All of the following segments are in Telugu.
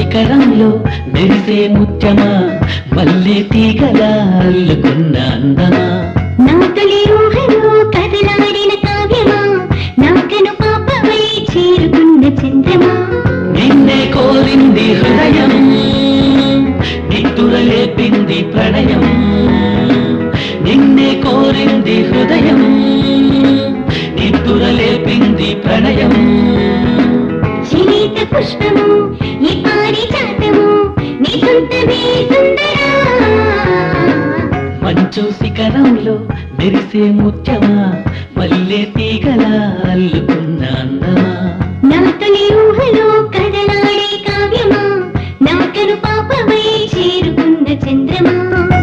శిఖరంలో మెరిసే ముత్యమా మల్లె తీగలా అల్లుకున్న అందమా నా తొలి ఊహలో కదలాడిన కావ్యమా నాకను పాపవై చేరుకున్న చంద్రమా నిన్నే కోరింది హృదయం నిట్టురలేపింది ప్రణయం నిన్నే కోరింది హృదయం నిట్టురలేపింది ప్రణయం శీత పుష్పము ఈ పారిజాతము నీ సొంతమే సుందరా మంచు శిఖరంలో మెరిసే ముత్యమా మల్లె తీగలా అల్లుకున్న అందమా నా తొలి ఊహలో కదలాడే కావ్యమా నాకను పాపవై చేరుకున్న చంద్రమా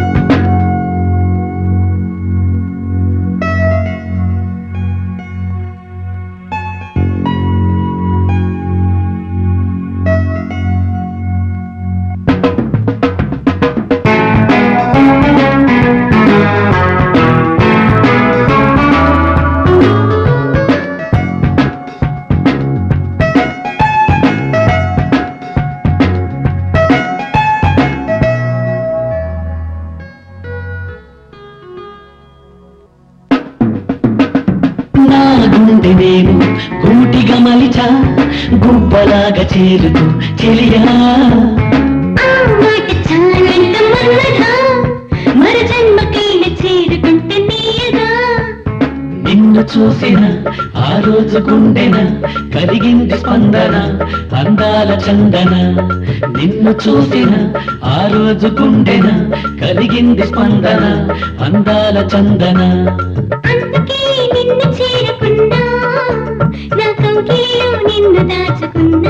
నా గుండె నేను గూటిగా మలిచా గుబ్బలాగా చేరుతూ చెలియా ఆ మాట చాలంత మన్నదా మరు జన్మకైన చేరుకుంటే నీయగా నిన్ను చూసిన ఆ రోజు గుండెన కలిగింది స్పందన అందాల చందన నిన్ను చూసిన ఆ రోజు గుండెన కలిగింది స్పందన అందాల చందన అందుకే నిన్ను చేరుకున్నా నా కౌగిలిలో నిన్ను దాచుకున్నా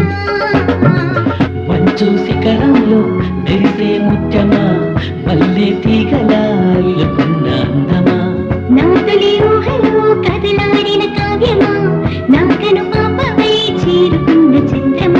మంచు శిఖరంలో మెరిసే ముత్యమా మల్లె తీగలా అల్లుకున్న అందమా నా తొలి ఊహలో కదలాడిన కావ్యమా నాకను పాపవై చేరుకున్న చంద్రమా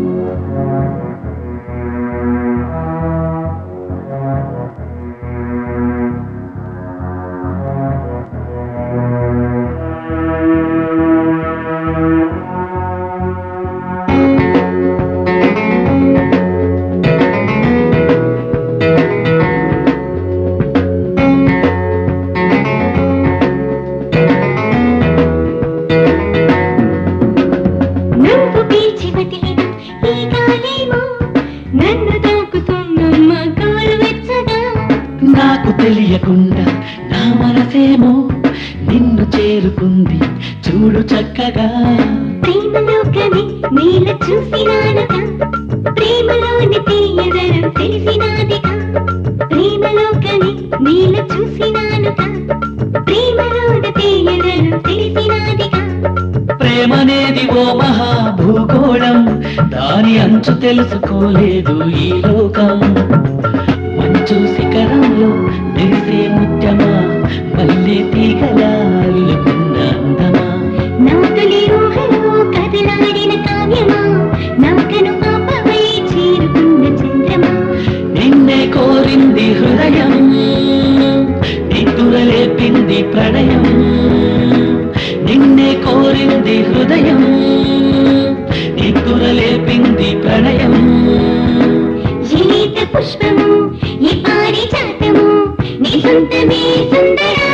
నువ్వు పీల్చి వదిలిన ఈ గాలేమో నన్ను తాకుతున్న కాలు వెచ్చగా నాకు తెలియకుండా నా మనసేమో నిన్ను చేరుకుంది చూడు చక్కగా ప్రేమలోకని నీల చూసినానుగా ప్రేమలోని తీయదనం తెలిసినాదిగా ప్రేమలోకని నీల చూసినానుగా ప్రేమలోని తీయదనం తెలిసినాదిగా ప్రేమనేది ఓ మహా భూగోళం దాని అంచు తెలుసుకోలేదు ఈ లోకం మంచు శిఖరంలో మెరిసే ముత్యమా మల్లె తీగలా అల్లుకున్న అందమా నా తొలి ఊహలో కదలాడిన కావ్యమా నాకను పాపవై చేరుకున్న చంద్రమా నిన్నే కోరింది హృదయం నిద్దురలేపింది ప్రణయం నిన్నే కోరింది హృదయం నిద్దురలేపింది ప్రణయం జీవిత పుష్పము ఈ పారిజాతము నీ సొంతమే సుందరా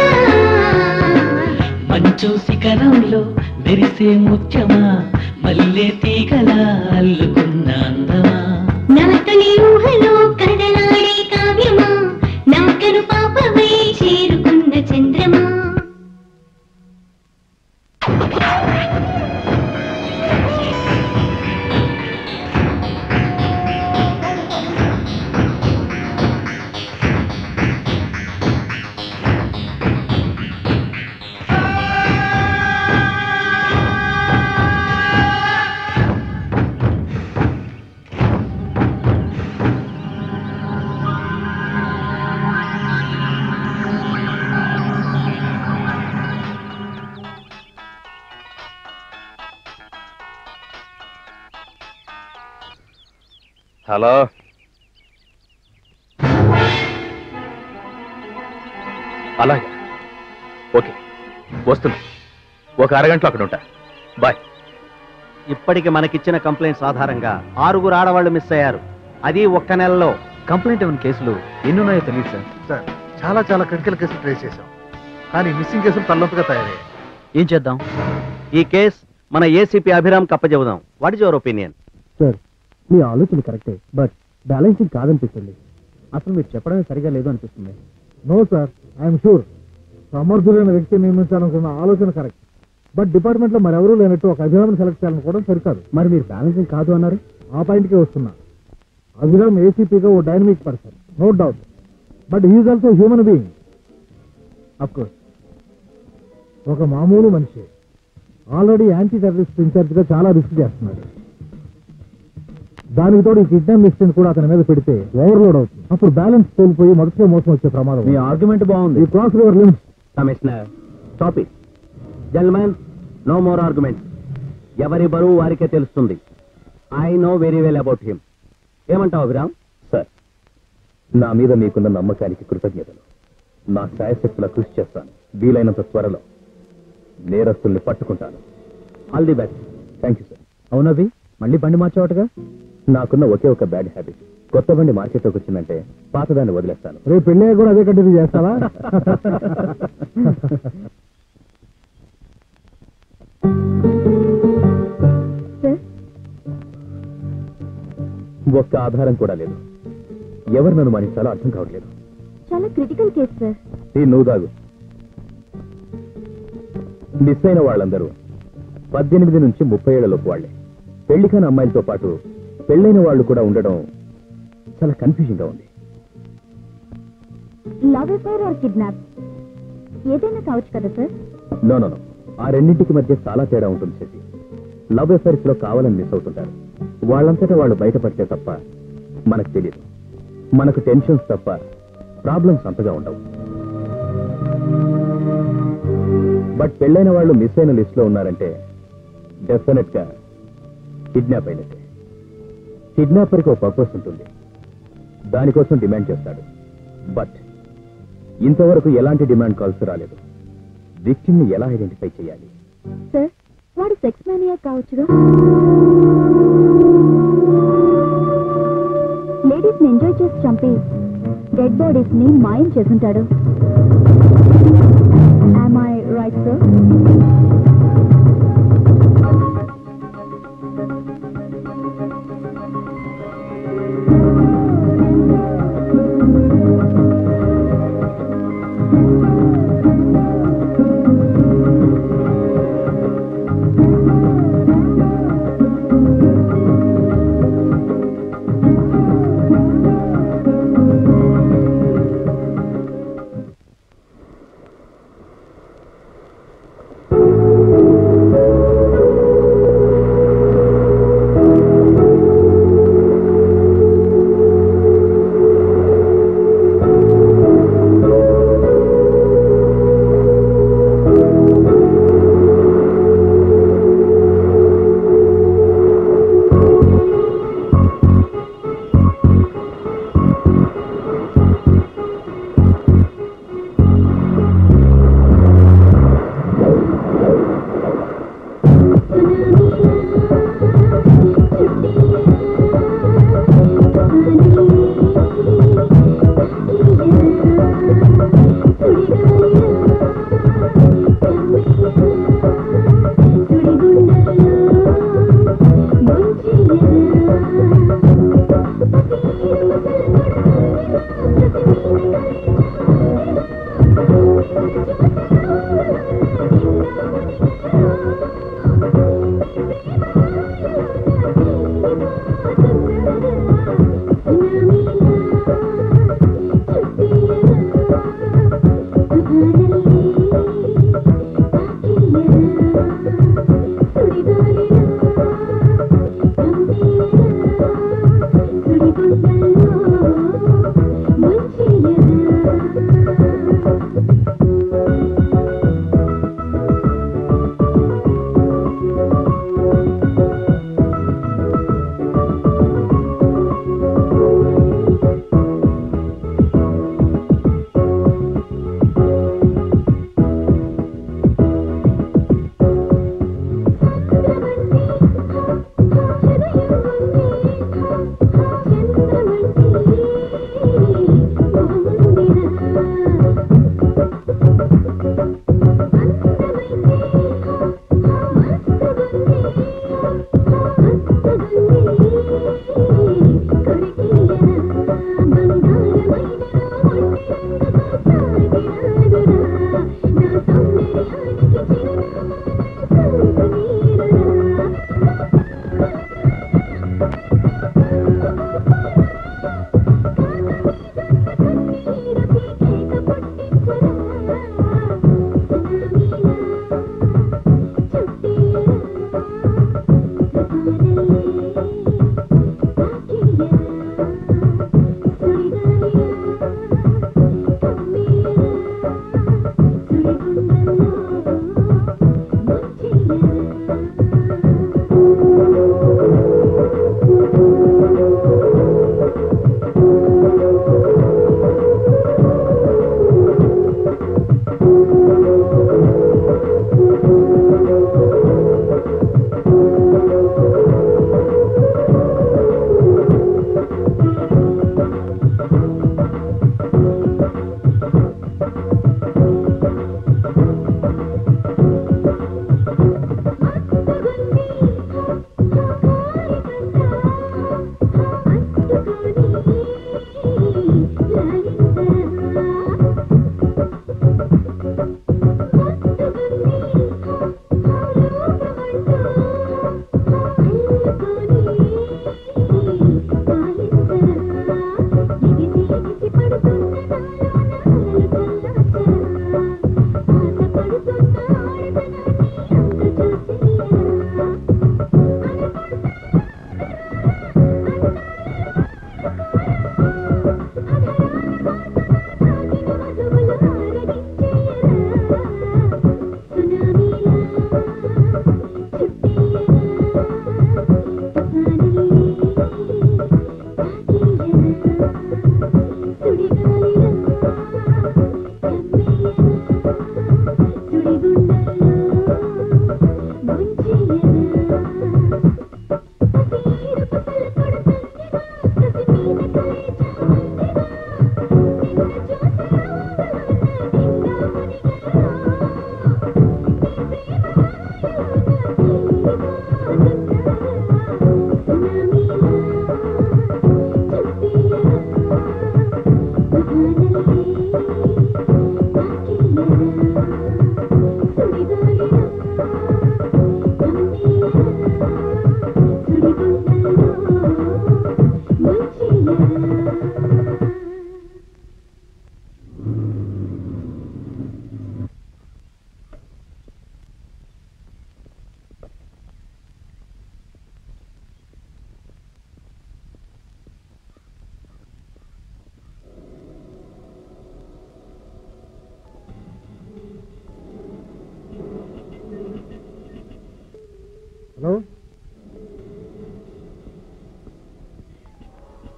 మంచు శిఖరంలో మెరిసే ముత్యమా మల్లె తీగలా అల్లుకున్న అందమా నా తొలి ఊహలో కదలాడే కావ్యమా నాకను పాపవై చేరుకున్న చంద్రమా హలో అలాగే ఓకే వస్తున్నా ఒక అరగంటలో అక్కడ ఉంటా బాయ్ ఇప్పటికి మనకిచ్చిన కంప్లైంట్స్ ఆధారంగా ఆరుగురు ఆడవాళ్ళు మిస్ అయ్యారు అది ఒక్క నెలలో కంప్లైంట్ ఇవ్వని కేసులు ఎన్ని ఉన్నాయో తెలియదు సార్ సార్ చాలా చాలా క్రిటికల్ కేసులు ట్రేస్ చేశాం కానీ మిస్సింగ్ కేసులు తల్లొంతగా తయారయ్యాయి ఏం చేద్దాం ఈ కేస్ మన ఏసీపీ అభిరామ్ కప్పచెబుదాం what is your opinion sir మీ ఆలోచన కరెక్టే బట్ బ్యాలెన్సింగ్ కాదనిపిస్తుంది అసలు మీరు చెప్పడమే సరిగా లేదు అనిపిస్తుంది నో సార్ ఐఎమ్ షూర్ సమర్థులైన వ్యక్తి నియమించాలనుకున్న ఆలోచన కరెక్ట్ బట్ డిపార్ట్మెంట్ లో మరెవరూ లేనట్టు ఒక అభిరామ్ సెలెక్ట్ చేయాలనుకోవడం సరికాదు మరి మీరు బ్యాలెన్సింగ్ కాదు అన్నారు ఆ పాయింట్కే వస్తున్నా అభిరామ్ ఏసీపీగా ఓ dynamic person no doubt but he is also human being of course ఒక మామూలు మనిషి ఆల్రెడీ యాంటీ టెర్రరిస్ట్ ఇన్ఛార్జ్ గా చాలా రిస్క్ చేస్తున్నాడు దానికి తోడు ఈ కిడ్నాప్ మిస్టేన్ కూడా అతని మీద పెడితే ఓవర్లోడ్ అవుతుంది అప్పుడు బ్యాలెన్స్ కోల్పోయి మొదటిగా మోసం వచ్చే ప్రమాదం మీ ఆర్గ్యుమెంట్ బాగుంది ఈ cross your limits commissioner stop it gentlemen no more argument ఎవరి బరువు వారికే తెలుస్తుంది I know very well about him ఏమంటావు అభిరామ్ సార్ నా మీద మీకున్న నమ్మకానికి కృతజ్ఞతలు నా శాయశక్తుల కృషి చేస్తాను వీలైనంత త్వరలో నేరస్తుల్ని పట్టుకుంటాను all the best thank you sir అవునవి మళ్ళీ బండి మార్చేవాటగా నాకున్న ఒకే ఒక బ్యాడ్ హ్యాబిట్ కొత్త బండి మార్కెట్లోకి వచ్చిందంటే పాతదాన్ని వదిలేస్తాను రేపు పెళ్ళి కూడా అదే కంటిన్యూ చేస్తావా సార్ ఒక్క ఆధారం కూడా లేదు ఎవరు నన్ను మానిస్తారో అర్థం కావట్లేదు చాలా క్రిటికల్ కేసు సార్ ఈ నువ్వు దాగు మిస్ అయిన వాళ్ళందరూ పద్దెనిమిది నుంచి ముప్పై ఏళ్లలోపు వాళ్లే పెళ్లి కాని అమ్మాయిలతో పాటు పెళ్ళైన వాళ్ళు కూడా ఉండడం చాలా కన్ఫ్యూజింగ్ గా ఉంది లవ్ అఫైర్ ఆర్ కిడ్నాప్ ఏదైనా కావచ్చు కదా సార్ నో నో నో ఆ రెండింటికి మధ్య చాలా తేడా ఉంటుంది శశి లవ్ అఫైర్స్ లో కావాలని మిస్ అవుతుంటారు వాళ్ళంతటా వాళ్ళు బయటపడితే తప్ప మనకు తెలియదు మనకు టెన్షన్స్ తప్ప ప్రాబ్లమ్స్ అంతగా ఉండవు బట్ పెళ్ళైన వాళ్ళు మిస్ అయిన లిస్ట్ లో ఉన్నారంటే డెఫినెట్ గా కిడ్నాప్ అయినట్టే కిడ్నాపర్కి ఒక పర్పస్ ఉంటుంది దానికోసం డిమాండ్ చేస్తాడు బట్ ఇంతవరకు ఎలాంటి డిమాండ్ కాల్స్ రాలేదు విక్టిమ్ ని ఎలా ఐడెంటిఫై చేయాలి సార్ వాడు సెక్స్ మేనియా కావచ్చుగా లేడీస్ ని ఎంజాయ్ చేసి చంపి డెడ్ బాడీస్ ని మాయం చేసుంటాడు ఐ రైట్ సార్ ఆ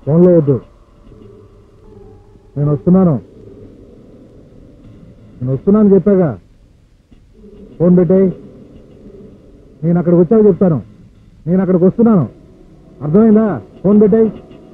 ఫోన్లో వద్దు నేను వస్తున్నాను నేను వస్తున్నాను చెప్పాగా ఫోన్ పెట్టాయి నేను అక్కడికి వచ్చాక చెప్తాను నేను అక్కడికి వస్తున్నాను అర్థమైందా ఫోన్ పెట్టాయి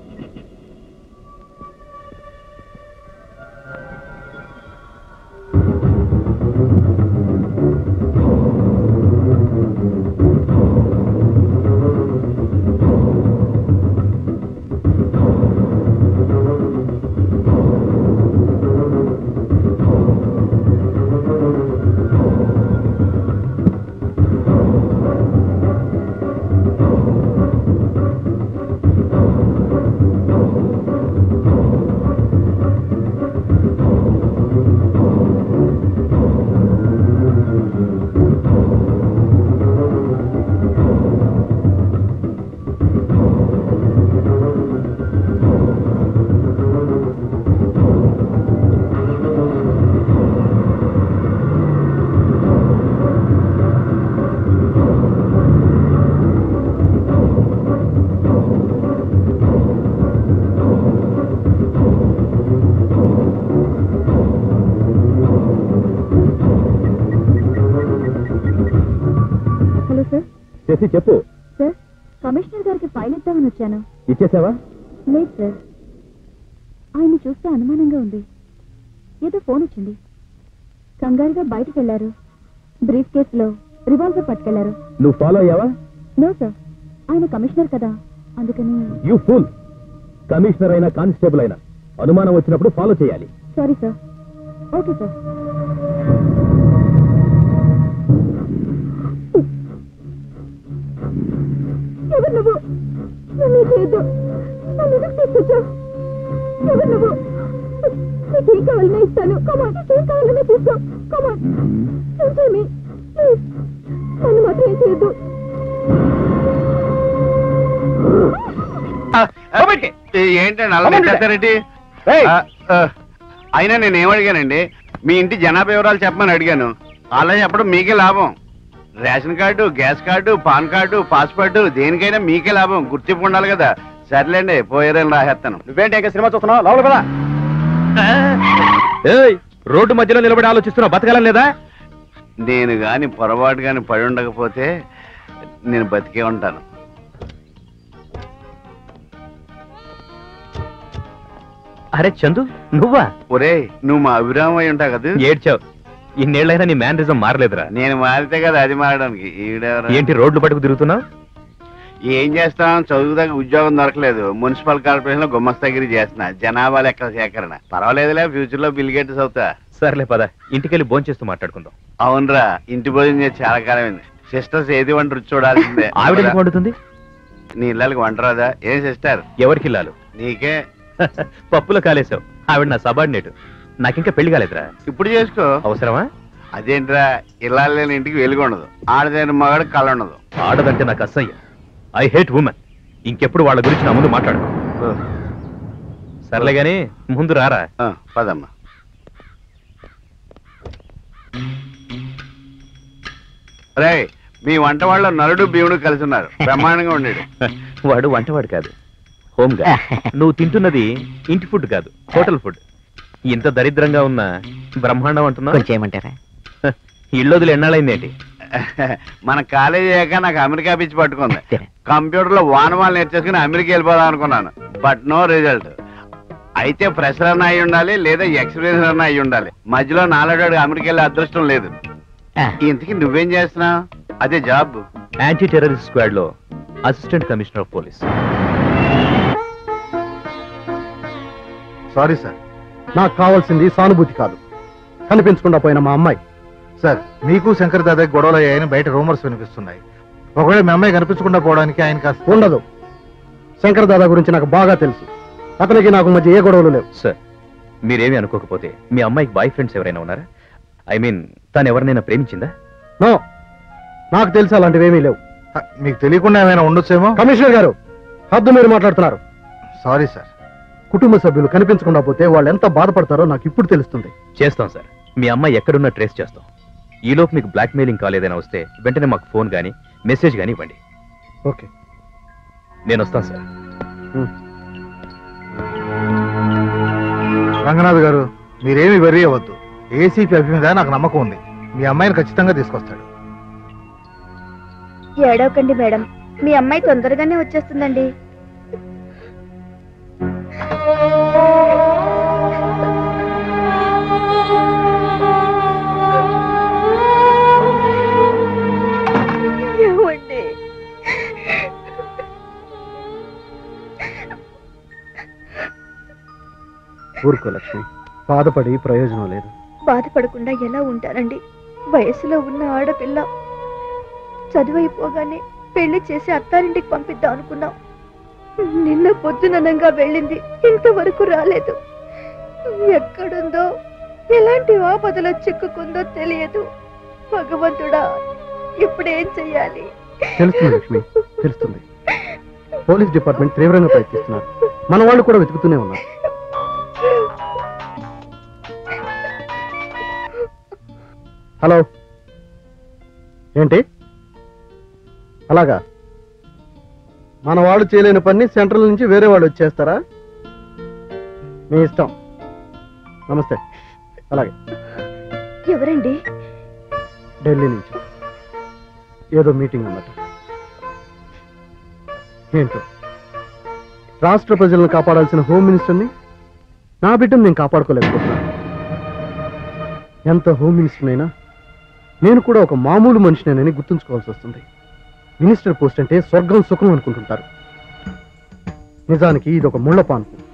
హలో సార్ చేసి చెప్పు సార్ కమిషనర్ గారికి ఫైల్ ఇద్దామని వచ్చాను ఇచ్చేసావా లేదు సార్ ఆయన్ని చూస్తే అనుమానంగా ఉంది ఏదో ఫోన్ వచ్చింది కంగారుగా బయటకు వెళ్లారు బ్రీఫ్ కేసులో రివాల్వర్ పట్టుకెళ్లారు నువ్వు ఫాలో అయ్యావా నో సార్ ఆయన కమిషనర్ కదా అందుకని యూ ఫుల్ కమిషనర్ అయినా కానిస్టేబుల్ అయినా అనుమానం వచ్చినప్పుడు ఫాలో చేయాలి సారీ సార్ ఓకే సార్ ఎవరు నువ్వు నన్ను చేయొద్దు నన్ను ఎందుకు తీసుకొచ్చావు ఎవరు నువ్వు నీకేం కావాలన్నా ఇస్తాను కమాన్ ఏం కావాలన్నా తీసుకో కమాన్ మీ ప్లీజ్ నన్ను మాత్రం ఏం చేయొద్దు ఏంటండి అలా చేస్తారండి అయినా నేను ఏమడిగానండి మీ ఇంటి జనాభా వివరాలు చెప్పమని అడిగాను అలా చెప్పడం మీకే లాభం ration card gas card PAN card passport దేనికైనా మీకే లాభం గుర్తింపు ఉండాలి కదా సర్లేండి పోయేరని రాసేస్తాను నువ్వేంటి సినిమా చూస్తున్నావు లోపల కదా ఏయ్ రోడ్డు మధ్యలో నిలబడి ఆలోచిస్తున్నావు బతకాలం లేదా నేను గాని పొరపాటు గాని పడి ఉండకపోతే నేను బతికే ఉంటాను అరే చందు నువ్వా ఒరే నువ్వు మా అభిరామం అయి ఉంటావు కదా ఏడ్చావు ఇన్నేళ్లైనా నీ మేనరిజం మారలేదురా నేను మారితే కదా అది మారడానికి ఈవిడెవరు ఏంటి రోడ్లు పట్టుకు తిరుగుతున్నావు ఏం చేస్తాం చదువుదాకా ఉద్యోగం దొరకలేదు మున్సిపల్ కార్పొరేషన్ లో గుమ్మస్తగిరి చేస్తున్నా జనాభా లెక్కల సేకరణ పర్వాలేదులే ఫ్యూచర్ లో బిల్ గేట్స్ అవుతా సర్లే పద ఇంటికెళ్ళి భోంచేస్తూ మాట్లాడుకుందాం అవునరా ఇంటి భోజనం చేసి చాలా కాలమైంది సిస్టర్స్ ఏది వంట రుచి చూడాల్సిందే ఆవిడ ఎందుకు వండుతుంది నీ ఇళ్ళకి వంట రాదా ఏం సిస్టర్ ఎవరికి ఇల్లాలు నీకే పప్పులో కాలేసావు ఆవిడ నా సబార్డినేట్ నాకింకా పెళ్లి కాలేదురా ఇప్పుడు చేసుకో అవసరమా అదేంట్రా ఇళ్ళాలు లేని ఇంటికి వెలుగు ఉండదు ఆడదేని మగాడు కళ ఉండదు ఆడదంటే నాకు అసహ్యం ఐ హేట్ ఉమెన్ ఇంకెప్పుడు వాళ్ళ గురించి నా ముందు మాట్లాడు సర్లే గాని ముందు రారా ఆ, పదమ్మా రే మీ వంట వాళ్ళ నలుడు భీముడు కలిసి ఉన్నారు బ్రహ్మాండంగా ఉండేడు వాడు వంటవాడు కాదు హోమ్ గా నువ్వు తింటున్నది ఇంటి ఫుడ్ కాదు హోటల్ ఫుడ్ ఇంత దరిద్రంగా ఉన్న బ్రహ్మాండం అంటున్నావు కొంచెం ఏమంటారా ఇళ్ళొదిలు ఎన్నాళ్ళైందేంటి మన కాలేజీ అయ్యాక నాకు అమెరికా పిచ్చి పట్టుకుంది సరే. కంప్యూటర్ లో వానమాలు నేర్చేసుకుని అమెరికా వెళ్ళిపోదాం అనుకున్నాను బట్ నో రిజల్ట్ అయితే ఫ్రెషర్ అన్న అయి ఉండాలి లేదా ఎక్స్పీరియన్స్ అన్న అయి ఉండాలి మధ్యలో నాలుగు అమెరికా వెళ్ళే అదృష్టం లేదు ఆ, ఇంతకీ నువ్వేం చేస్తున్నావు అదే జాబ్ యాంటీ టెర్రరిస్ట్ స్క్వాడ్ లో assistant commissioner of police sorry sir నాకు కావాల్సింది సానుభూతి కాదు కనిపించకుండా పోయిన మా అమ్మాయి సార్ మీకు శంకర్ దాదాకి గొడవలు అయ్యాయని బయట రూమర్స్ వినిపిస్తున్నాయి ఒకవేళ మీ అమ్మాయి కనిపించకుండా పోవడానికి ఆయన కాస్త ఉండదు శంకర్ దాదా గురించి నాకు బాగా తెలుసు అతనికి నాకు మధ్య ఏ గొడవలు లేవు సార్ మీరేమీ అనుకోకపోతే మీ అమ్మాయికి బాయ్ ఫ్రెండ్స్ ఎవరైనా ఉన్నారా ఐ మీన్ తను ఎవరినైనా ప్రేమించిందా నో నాకు తెలిసి అలాంటివి ఏమీ లేవు మీకు తెలియకుండా ఏమైనా ఉండొచ్చేమో కమిషనర్ గారు హద్దు మీరు మాట్లాడుతున్నారు సారీ సార్ కుటుంబ సభ్యులు కనిపించకుండా పోతే వాళ్ళు ఎంత బాధపడతారో నాకు ఇప్పుడు తెలుస్తుంది చేస్తాం సార్ మీ అమ్మాయి ఎక్కడున్నా ట్రేస్ చేస్తాం ఈలోపు మీకు బ్లాక్ మెయిలింగ్ కాల్ ఏదైనా వస్తే వెంటనే మాకు ఫోన్ కానీ మెసేజ్ కానీ ఇవ్వండి ఓకే నేను వస్తాను సార్ రంగనాథ్ గారు మీరేమి వెర్రీ అవ్వద్దు ఏసీపీ అభి మీద నాకు నమ్మకం ఉంది మీ అమ్మాయిని ఖచ్చితంగా తీసుకొస్తాడు ఏడవకండి మేడం మీ అమ్మాయి తొందరగానే వచ్చేస్తుందండి ఏమండి ఊరుకో లక్ష్మి బాధపడి ప్రయోజనం లేదు బాధపడకుండా ఎలా ఉంటానండి వయసులో ఉన్న ఆడపిల్ల చదువైపోగానే పెళ్లి చేసి అత్తారింటికి పంపిద్దాం అనుకున్నాం నిన్న పొద్దుననంగా వెళ్ళింది ఇంతవరకు రాలేదు ఎక్కడుందో ఎలాంటి ఆపదలో చిక్కుకుందో తెలియదు భగవంతుడా ఇప్పుడేం చెయ్యాలి తెలుస్తుంది లక్ష్మి తెలుస్తుంది పోలీస్ డిపార్ట్మెంట్ తీవ్రంగా ప్రయత్నిస్తున్నారు మన వాళ్ళు కూడా వెతుకుతూనే ఉన్నారు హలో ఏంటి అలాగా మన వాళ్ళు చేయలేని పని సెంట్రల్ నుంచి వేరే వాళ్ళు వచ్చేస్తారా మీ ఇష్టం నమస్తే అలాగే ఎవరండి ఢిల్లీ నుంచి ఏదో మీటింగ్ అన్నమాట ఏంటో రాష్ట్ర ప్రజలను కాపాడాల్సిన హోమ్ మినిస్టర్ని నా బిడ్డను నేను కాపాడుకోలేకపోతున్నాను ఎంత హోమ్ మినిస్టర్నైనా నేను కూడా ఒక మామూలు మనిషినేనని గుర్తుంచుకోవాల్సి వస్తుంది మినిస్టర్ పోస్ట్ అంటే స్వర్గం సుఖం అనుకుంటుంటారు నిజానికి ఇది ఒక ముళ్ళ పాన్పు